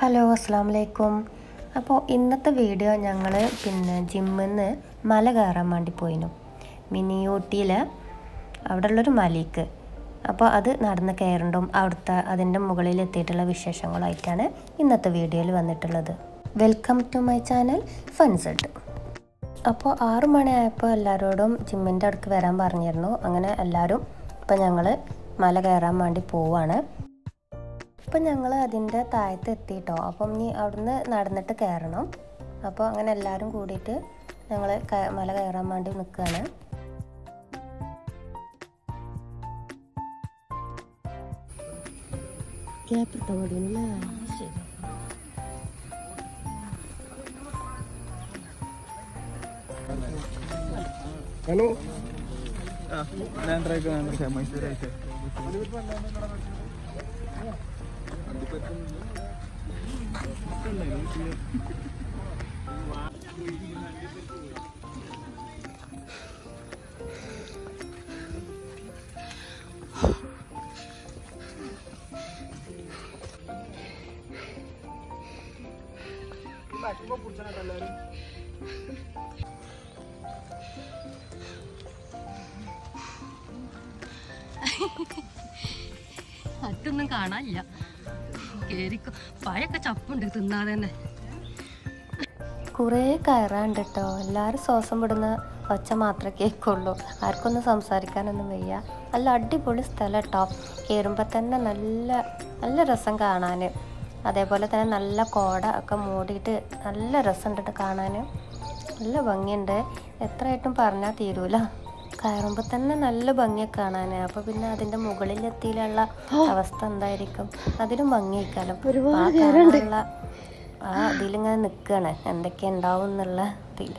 hello അസ്സാം വലൈക്കും അപ്പോൾ ഇന്നത്തെ വീഡിയോ ഞങ്ങൾ പിന്നെ ജിമ്മിൽ നിന്ന് മല കയറാൻ വേണ്ടി പോയിനു മിനി ഊട്ടിയിൽ അവിടെ ഉള്ളൊരു മലയ്ക്ക് അപ്പോൾ അത് നടന്ന് കയറണ്ടും അവിടുത്തെ അതിൻ്റെ മുകളിൽ എത്തിയിട്ടുള്ള വിശേഷങ്ങളായിട്ടാണ് ഇന്നത്തെ വീഡിയോയിൽ വന്നിട്ടുള്ളത് welcome to my channel fun set അപ്പോൾ ആറു മണിയായപ്പോൾ എല്ലാവരോടും ജിമ്മിൻ്റെ അടുക്ക് വരാൻ പറഞ്ഞിരുന്നു അങ്ങനെ എല്ലാവരും ഇപ്പം ഞങ്ങൾ മല കയറാൻ വേണ്ടി പോവാണ് ഇപ്പം ഞങ്ങൾ അതിൻ്റെ താഴത്ത് എത്തിയിട്ടോ അപ്പം ഇനി അവിടുന്ന് നടന്നിട്ട് കയറണം അപ്പോൾ അങ്ങനെ എല്ലാവരും കൂടിയിട്ട് ഞങ്ങൾ മല കയറാൻ വേണ്ടി നിൽക്കുകയാണ് ക്യാപ്പിട്ടോ മതിയല്ലേ ശരി ഹലോ ഞാൻ ഡ്രൈവർ മൈസൂരായിട്ട് അതൊന്നും കാണാനില്ല കേറിക്കോ പഴയൊക്കെ ചപ്പുണ്ട് തിന്നാതെ തന്നെ കുറേ കയറാണ്ട് കേട്ടോ എല്ലാവരും ശ്വാസം വിടുന്ന ഒച്ച മാത്രമേ കേൾക്കുള്ളൂ ആർക്കൊന്നും സംസാരിക്കാനൊന്നും വയ്യ നല്ല അടിപൊളി സ്ഥലം കേട്ടോ കയറുമ്പോൾ തന്നെ നല്ല നല്ല രസം കാണാൻ അതേപോലെ തന്നെ നല്ല കോട ഒക്കെ മൂടിയിട്ട് നല്ല രസമുണ്ട് കേട്ടോ കാണാൻ നല്ല ഭംഗിയുണ്ട് എത്രയായിട്ടും പറഞ്ഞാൽ തീരൂല കയറുമ്പോൾ തന്നെ നല്ല ഭംഗിയൊക്കെ കാണാൻ അപ്പോൾ പിന്നെ അതിൻ്റെ മുകളിലെത്തിയിലുള്ള അവസ്ഥ എന്തായിരിക്കും അതിനും ഭംഗിയായിക്കാലം ആ കാണാനുള്ള ആ ഇതിലിങ്ങനെ നിൽക്കുകയാണ് എന്തൊക്കെ ഉണ്ടാവും എന്നുള്ള ഇതിൽ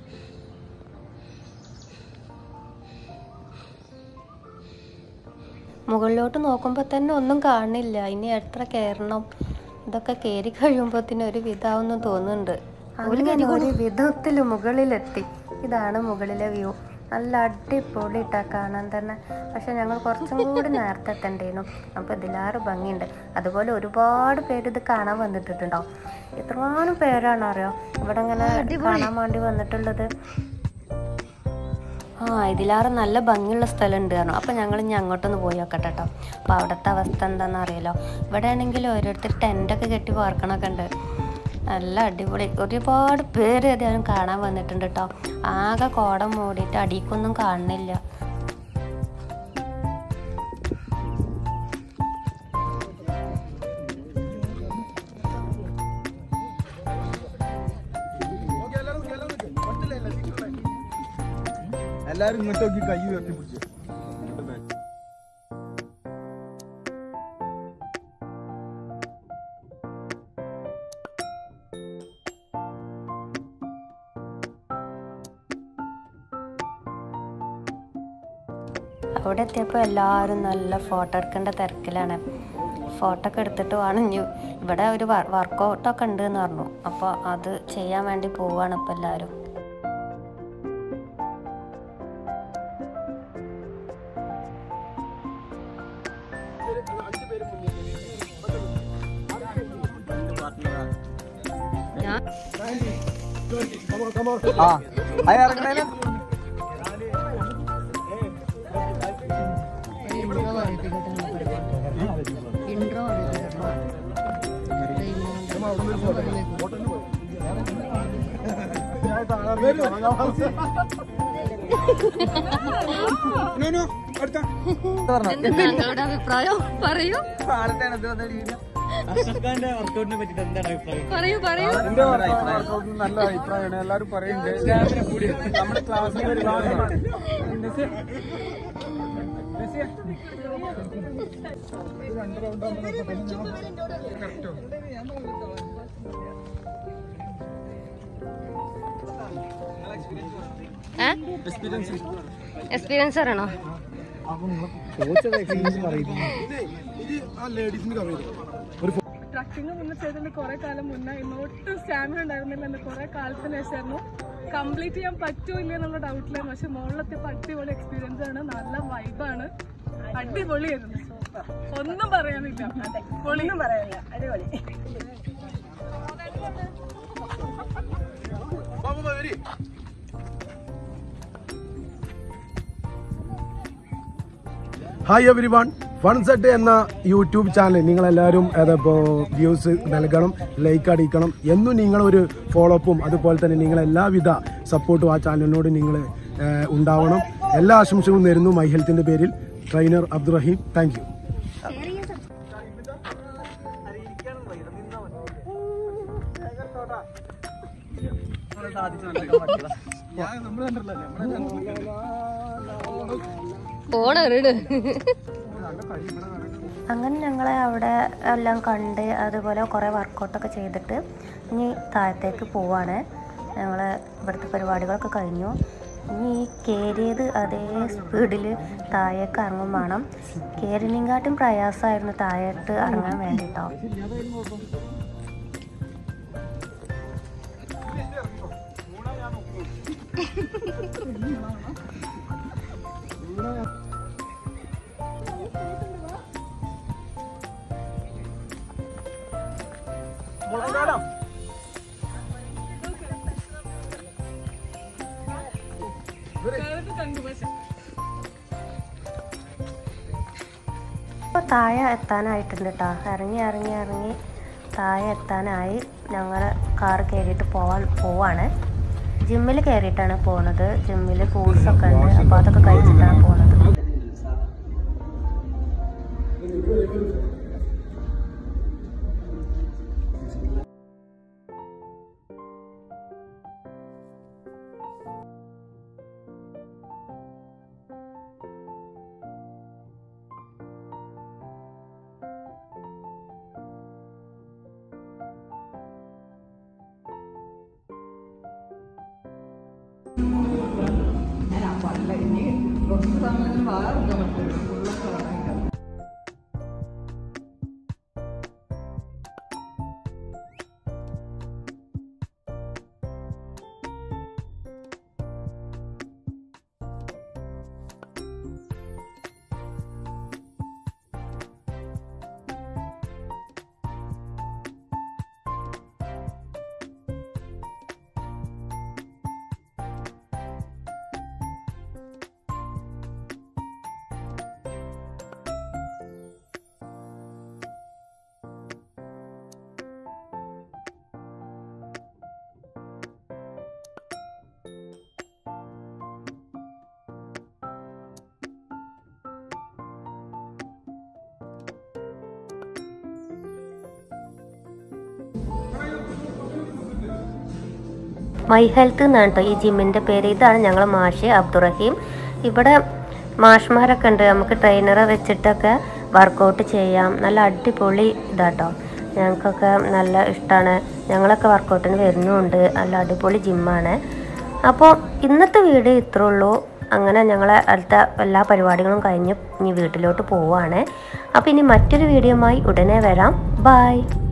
മുകളിലോട്ട് നോക്കുമ്പോൾ തന്നെ ഒന്നും കാണില്ല ഇനി എത്ര കയറണം ഇതൊക്കെ കയറി കഴിയുമ്പോഴത്തേനും ഒരു വിധാവെന്ന് തോന്നുന്നുണ്ട് അങ്ങനെ ഒരു വിധത്തിൽ മുകളിലെത്തി ഇതാണ് മുകളിലെ വ്യൂ നല്ല അടിപൊളിയിട്ടാ കാണാൻ തന്നെ പക്ഷെ ഞങ്ങൾ കുറച്ചും കൂടി നേരത്തെ എത്തണ്ടേനു അപ്പോൾ ഇതിലാറ് ഭംഗിയുണ്ട് അതുപോലെ ഒരുപാട് പേര് ഇത് കാണാൻ വന്നിട്ടുണ്ടാവും എത്രമാനം പേരാണ് അറിയോ ഇവിടെ ഇങ്ങനെ കാണാൻ വേണ്ടി വന്നിട്ടുള്ളത് ആ ഇതിലാറ് നല്ല ഭംഗിയുള്ള സ്ഥലമുണ്ട് കാരണം അപ്പോൾ ഞങ്ങൾ ഇനി അങ്ങോട്ടൊന്ന് പോയി നോക്കട്ടെ കേട്ടോ അപ്പോൾ അവിടുത്തെ അവസ്ഥ എന്താണെന്ന് അറിയാലോ ഇവിടെ ആണെങ്കിൽ ഓരോരുത്തർ ടെൻ്റൊക്കെ കെട്ടി പാർക്കണമൊക്കെ ഉണ്ട് നല്ല അടിപൊളി ഒരുപാട് പേര് ഏതായാലും കാണാൻ വന്നിട്ടുണ്ട് കേട്ടോ ആകെ കോടം മൂടിയിട്ട് അടിക്കൊന്നും കാണുന്നില്ല എല്ലാരും ഇങ്ങോട്ട് നോക്കി കൈ ഉയർത്തി പിടിച്ചു അവിടെ എത്തിയപ്പോൾ എല്ലാവരും നല്ല ഫോട്ടോ എടുക്കേണ്ട തിരക്കിലാണ് ഫോട്ടോ ഒക്കെ എടുത്തിട്ട് വേണം ഇനി ഇവിടെ ഒരു വർക്കൗട്ടൊക്കെ ഉണ്ട് എന്ന് പറഞ്ഞു അപ്പോൾ അത് ചെയ്യാൻ വേണ്ടി പോവാണ് ഇപ്പോൾ എല്ലാവരും ഞാൻ ആ അത് ഇറങ്ങണേലും ഇൻട്രോ ഇൻട്രോ എന്താ താങ്കളുടെ അഭിപ്രായം പറയൂ പറയൂ പറയൂ എന്റെ വർക്കൗട്ടിന് നല്ല അഭിപ്രായമാണ് എല്ലാരും പറയുന്നുണ്ട് നമ്മുടെ ക്ലാസ്സിൽ ഒരുപാട് എക്സ്പീരിയൻസ് അറിയണോ ലേഡീസിന് കവർ ഒരു ട്രക്കിങ് മുന്നേ ചെയ്തിട്ട് കുറെ കാലം മുന്നേ ഇന്നൊട്ടും സ്റ്റാമിന ഉണ്ടായിരുന്നില്ല എന്ന് കുറെ കാലത്തിന് ശേഷമായിരുന്നു കംപ്ലീറ്റ് ചെയ്യാൻ പറ്റുമോ ഇല്ലയോ എന്നുള്ള ഡൗട്ടിലായിരുന്നു പക്ഷെ മുകളിലെത്തിയപ്പോൾ അടിപൊളി എക്സ്പീരിയൻസ് ആണ് നല്ല വൈബാണ് അടിപൊളിയായിരുന്നു ഒന്നും പറയാനില്ല ഒന്നും പറയാനില്ല അടിപൊളി hi everyone fun set എന്ന യൂട്യൂബ് ചാനൽ നിങ്ങളെല്ലാവരും അതിപ്പോൾ വ്യൂസ് നൽകണം ലൈക്ക് അടിക്കണം എന്നും നിങ്ങളൊരു ഫോളോ അപ്പും അതുപോലെ തന്നെ നിങ്ങൾ എല്ലാവിധ സപ്പോർട്ടും ആ ചാനലിനോട് നിങ്ങൾ ഉണ്ടാവണം എല്ലാ ആശംസകളും നേരുന്നു മൈ ഹെൽത്തിൻ്റെ പേരിൽ ട്രെയിനർ അബ്ദുറഹീം താങ്ക് യു ഫോണെറിട് അങ്ങനെ ഞങ്ങൾ അവിടെ എല്ലാം കണ്ട് അതുപോലെ കുറേ വർക്കൗട്ടൊക്കെ ചെയ്തിട്ട് ഇനി താഴത്തേക്ക് പോവാണ് ഞങ്ങൾ ഇവിടുത്തെ പരിപാടികളൊക്കെ കഴിഞ്ഞു ഇനി ഈ കയറിയത് അതേ സ്പീഡിൽ താഴേക്ക് ഇറങ്ങും വേണം കയറിനെങ്കാട്ടും പ്രയാസമായിരുന്നു താഴേട്ട് ഇറങ്ങാൻ വേണ്ടിട്ടോ ഇപ്പോൾ താഴെ എത്താനായിട്ടുണ്ട് കേട്ടോ ഇറങ്ങി ഇറങ്ങി ഇറങ്ങി താഴെ എത്താനായി ഞങ്ങൾ കാർ കയറിയിട്ട് പോവാൻ പോവാണ് ജിമ്മിൽ കയറിയിട്ടാണ് പോകുന്നത് ജിമ്മിൽ ഒക്കെ ഉണ്ട് അപ്പോൾ അതൊക്കെ കഴിച്ചിട്ടാണ് പോകുന്നത് മൈ ഹെൽത്ത് എന്നാണ് കേട്ടോ ഈ ജിമ്മിൻ്റെ പേര് ഇതാണ് ഞങ്ങൾ മാഷ് അബ്ദുറഹീം ഇവിടെ മാഷ്മാരൊക്കെ ഉണ്ട് നമുക്ക് ട്രെയിനറെ വെച്ചിട്ടൊക്കെ വർക്കൗട്ട് ചെയ്യാം നല്ല അടിപൊളി ഇതാട്ടോ ഞങ്ങൾക്കൊക്കെ നല്ല ഇഷ്ടമാണ് ഞങ്ങളൊക്കെ വർക്കൗട്ടിന് വരുന്നുമുണ്ട് നല്ല അടിപൊളി ജിമ്മാണ് അപ്പോൾ ഇന്നത്തെ വീഡിയോ ഇത്രേ ഉള്ളൂ അങ്ങനെ ഞങ്ങളെ അടുത്ത എല്ലാ പരിപാടികളും കഴിഞ്ഞ് ഇനി വീട്ടിലോട്ട് പോവുകയാണ് അപ്പോൾ ഇനി മറ്റൊരു വീഡിയോയുമായി ഉടനെ വരാം ബായ്